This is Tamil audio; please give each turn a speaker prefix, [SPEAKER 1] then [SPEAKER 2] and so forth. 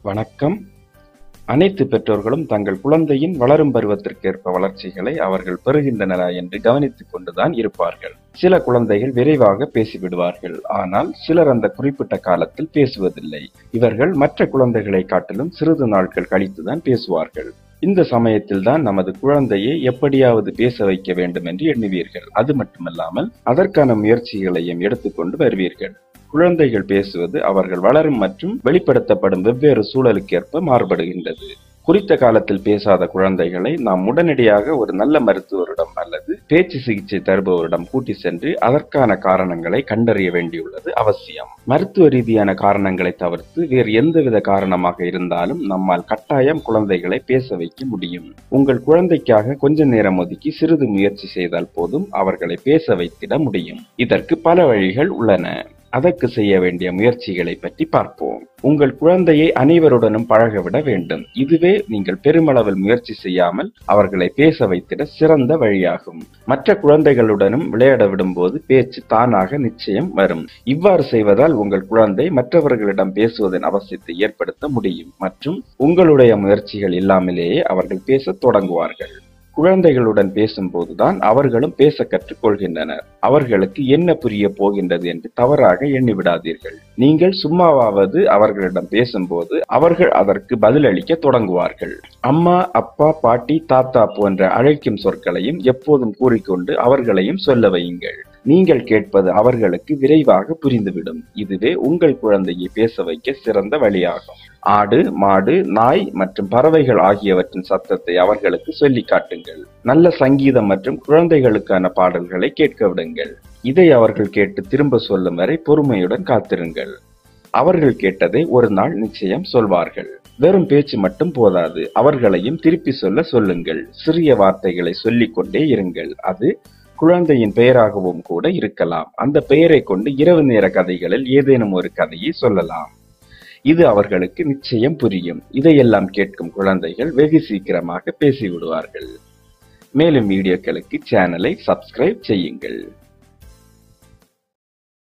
[SPEAKER 1] வணக்கம் அனைத்து பெற்றோர்களும் தங்கள் குழந்தையின் வளரும் பருவத்திற்கேற்ப வளர்ச்சிகளை அவர்கள் பெறுகின்றனரா என்று கவனித்துக் கொண்டுதான் இருப்பார்கள் சில குழந்தைகள் விரைவாக பேசிவிடுவார்கள் ஆனால் சிலர் அந்த குறிப்பிட்ட காலத்தில் பேசுவதில்லை இவர்கள் மற்ற குழந்தைகளை காட்டிலும் சிறிது நாட்கள் கழித்துதான் பேசுவார்கள் இந்த சமயத்தில் தான் நமது குழந்தையை எப்படியாவது பேச வைக்க வேண்டும் என்று எண்ணுவீர்கள் அது மட்டுமல்லாமல் அதற்கான முயற்சிகளையும் எடுத்துக்கொண்டு வருவீர்கள் குழந்தைகள் பேசுவது அவர்கள் வளரும் மற்றும் வெளிப்படுத்தப்படும் வெவ்வேறு சூழலுக்கேற்ப மாறுபடுகின்றது குறித்த காலத்தில் பேசாத குழந்தைகளை நாம் உடனடியாக ஒரு நல்ல மருத்துவரிடம் அல்லது பேச்சு சிகிச்சை தருபவரிடம் கூட்டி சென்று அதற்கான காரணங்களை கண்டறிய வேண்டியுள்ளது அவசியம் மருத்துவ ரீதியான காரணங்களை தவிர்த்து வேறு எந்தவித காரணமாக இருந்தாலும் நம்மால் கட்டாயம் குழந்தைகளை பேச வைக்க முடியும் உங்கள் குழந்தைக்காக கொஞ்ச நேரம் ஒதுக்கி சிறிது முயற்சி செய்தால் போதும் அவர்களை பேச வைத்திட முடியும் இதற்கு பல வழிகள் உள்ளன அதற்கு செய்ய வேண்டிய முயற்சிகளை பற்றி பார்ப்போம் உங்கள் குழந்தையை அனைவருடனும் பழகவிட வேண்டும் இதுவே நீங்கள் பெருமளவில் முயற்சி செய்யாமல் அவர்களை பேச வைத்திட சிறந்த வழியாகும் மற்ற குழந்தைகளுடனும் விளையாட விடும்போது பேச்சு தானாக நிச்சயம் வரும் இவ்வாறு செய்வதால் உங்கள் குழந்தை மற்றவர்களிடம் பேசுவதன் அவசியத்தை ஏற்படுத்த முடியும் மற்றும் உங்களுடைய முயற்சிகள் இல்லாமலேயே அவர்கள் பேசத் தொடங்குவார்கள் குழந்தைகளுடன் பேசும்போதுதான் அவர்களும் பேச கற்றுக் கொள்கின்றனர் அவர்களுக்கு என்ன புரிய போகின்றது என்று தவறாக எண்ணிவிடாதீர்கள் நீங்கள் சும்மாவாவது அவர்களிடம் பேசும்போது அவர்கள் அதற்கு பதிலளிக்க தொடங்குவார்கள் அம்மா அப்பா பாட்டி தாத்தா போன்ற அழைக்கும் சொற்களையும் எப்போதும் கூறிக்கொண்டு அவர்களையும் சொல்ல வையுங்கள் நீங்கள் கேட்பது அவர்களுக்கு விரைவாக புரிந்துவிடும் இதுவே உங்கள் குழந்தையை பேச வைக்க சிறந்த வழியாகும் ஆடு மாடு நாய் மற்றும் பறவைகள் ஆகியவற்றின் சத்தத்தை அவர்களுக்கு சொல்லி காட்டுங்கள் நல்ல சங்கீதம் மற்றும் குழந்தைகளுக்கான பாடல்களை கேட்க விடுங்கள் இதை அவர்கள் கேட்டு திரும்ப சொல்லும் வரை பொறுமையுடன் காத்திருங்கள் அவர்கள் கேட்டதை ஒரு நாள் நிச்சயம் சொல்வார்கள் வெறும் பேச்சு மட்டும் போதாது அவர்களையும் திருப்பி சொல்ல சொல்லுங்கள் சிறிய வார்த்தைகளை சொல்லிக் கொண்டே இருங்கள் அது குழந்தையின் பெயராகவும் கூட இருக்கலாம் அந்த பெயரை கொண்டு இரவு நேர கதைகளில் ஏதேனும் ஒரு கதையை சொல்லலாம் இது அவர்களுக்கு நிச்சயம் புரியும் இதையெல்லாம் கேட்கும் குழந்தைகள் வெகு சீக்கிரமாக பேசிவிடுவார்கள் மேலும் வீடியோக்களுக்கு சேனலை சப்ஸ்கிரைப் செய்யுங்கள்